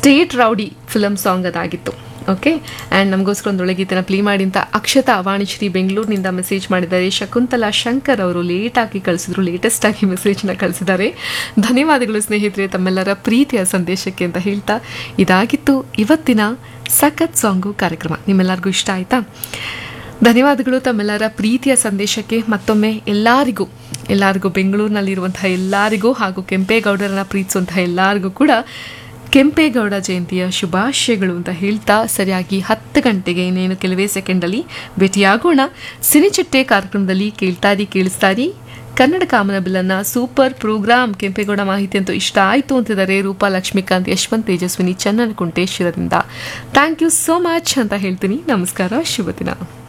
state rowdy film song ಅದಾಗಿತ್ತು okay and ನಮಗೋಸ್ಕರ ಒಂದು ಒಳ್ಳೆ ಗೀತೆನ ಪ್ಲೇ ಮಾಡಿ ಅಂತ ಅಕ್ಷತಾ ವಾಣಿಶ್ರೀ ಬೆಂಗಳೂರಿನಿಂದ ಮೆಸೇಜ್ ಮಾಡಿದ್ದಾರೆ ಶಕುಂತಲಾ ಶಂಕರ್ ಅವರು ಲೇಟಾಗಿ ಕಳಿಸಿದ್ರು ಲೇಟೆಸ್ಟ್ ಆಗಿ ಮೆಸೇಜ್ನ ಕಳಿಸಿದ್ದಾರೆ ಧನ್ಯವಾದಗಳು ಸ್ನೇಹಿತರೆ ತಮ್ಮೆಲ್ಲರ ಪ್ರೀತಿಯ ಸಂದೇಶಕ್ಕೆ ಅಂತ ಹೇಳ್ತಾ ಇದಾಗಿತ್ತು ಇವತ್ತಿನ ಸಖತ್ ಸಾಂಗು ಕಾರ್ಯಕ್ರಮ ನಿಮ್ಮೆಲ್ಲರಿಗೂ ಇಷ್ಟ ಆಯ್ತಾ ಧನ್ಯವಾದಗಳು ತಮ್ಮೆಲ್ಲರ ಪ್ರೀತಿಯ ಸಂದೇಶಕ್ಕೆ ಮತ್ತೊಮ್ಮೆ ಎಲ್ಲರಿಗೂ ಎಲ್ಲರಿಗೂ ಬೆಂಗಳೂರಿನಲ್ಲಿರುವಂತಹ ಎಲ್ಲರಿಗೂ ಹಾಗೂ ಕೆಂಪೇಗೌಡರನ್ನ ಪ್ರೀತಿಸುವಂತಹ ಎಲ್ಲರಿಗೂ ಕೂಡ ಕೆಂಪೇಗೌಡ ಜಯಂತಿಯ ಶುಭಾಶಯಗಳು ಅಂತ ಹೇಳ್ತಾ ಸರಿಯಾಗಿ ಹತ್ತು ಗಂಟೆಗೆ ಇನ್ನೇನು ಕೆಲವೇ ಸೆಕೆಂಡಲ್ಲಿ ಭೇಟಿಯಾಗೋಣ ಸಿನಿಚಿಟ್ಟೆ ಕಾರ್ಯಕ್ರಮದಲ್ಲಿ ಕೇಳ್ತಾರಿ ಕೇಳಿಸ್ತಾರಿ ಕನ್ನಡ ಕಾಮನ ಬಿಲ್ಲನ್ನ ಸೂಪರ್ ಪ್ರೋಗ್ರಾಮ್ ಕೆಂಪೇಗೌಡ ಮಾಹಿತಿ ಅಂತೂ ಇಷ್ಟ ಆಯಿತು ಅಂತಿದ್ದಾರೆ ರೂಪಾ ಲಕ್ಷ್ಮೀಕಾಂತ್ ಯಶವಂತ್ ತೇಜಸ್ವಿನಿ ಚನ್ನನಕುಂಟೆ ಶಿರದಿಂದ ಥ್ಯಾಂಕ್ ಯು ಸೋ ಮಚ್ ಅಂತ ಹೇಳ್ತೀನಿ ನಮಸ್ಕಾರ ಶುಭ ದಿನ